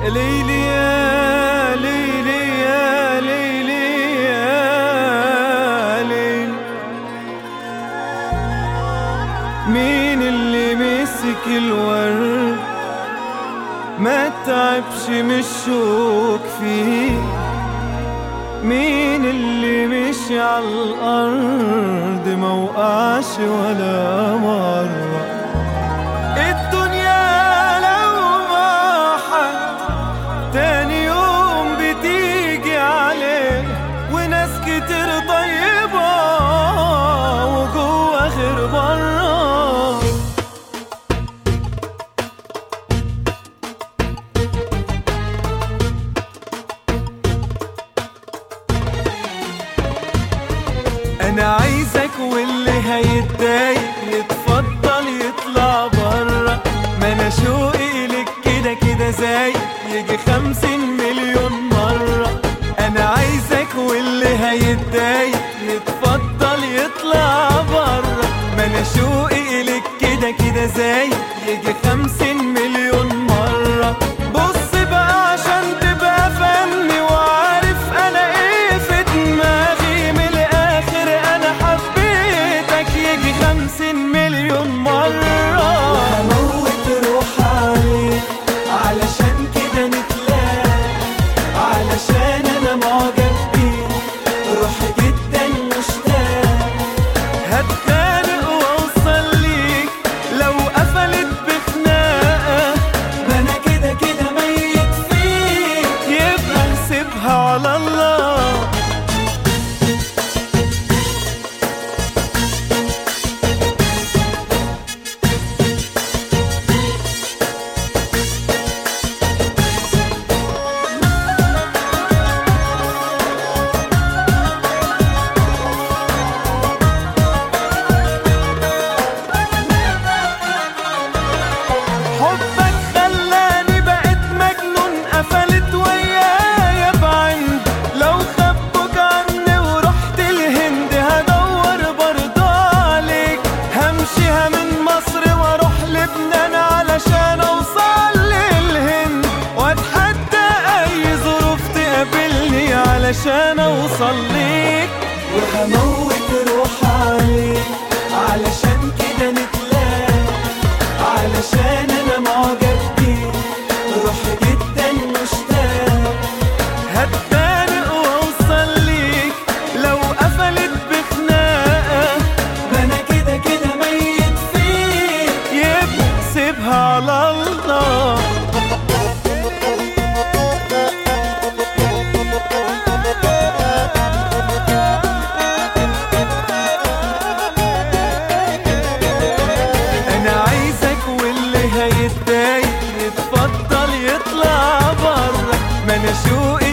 ليلي يا ليلي يا ليلي يا ليل مين اللي مسك الورد ما تعبش من الشوك فيه مين اللي مشي على الأرض ما وقعش ولا مرة الدنيا لو ما حد تاني يوم بتيجي عليه وناس كتير طيبة وجوه غير بره انا عايزك واللي هيتضايق يتفضل يطلع برا ما انا شوقي لك كده كده زايد يجي خمسين مليون مرة انا عايزك واللي هيتضايق يتفضل يطلع برا ما انا شوقي لك كده كده زايد يجي خمسين مليون مرة بص بقى عشان تبقى فني وعارف انا ايه في دماغي من الاخر انا حبيتك يجي خمسين مليون مرة هموت روح عليك علشان كده نتلاقى علشان انا معجب بيك روح جدا مشتاق هتخانق واوصل ليك لو قفلت بخناقة ما انا كده كده ميت فيك يبقى سيبها على الله حبك خلاني بقيت مجنون قفلت ويايا بعند لو خبوك عني ورحت الهند هدور برضه عليك همشيها من مصر واروح لبنان علشان اوصل للهند واتحدى اي ظروف تقابلني علشان اوصل ليك وهموت روح عليك علشان كده نتلاقى علشان انا معجب بيك روح جدا مشتاق هتخانق واوصل ليك لو قفلت بخناقه ما انا كده كده ميت فيك يبقى سيبها على الله انا عايزك واللي هيتضايق يتفضل يطلع بره ما انا شوقي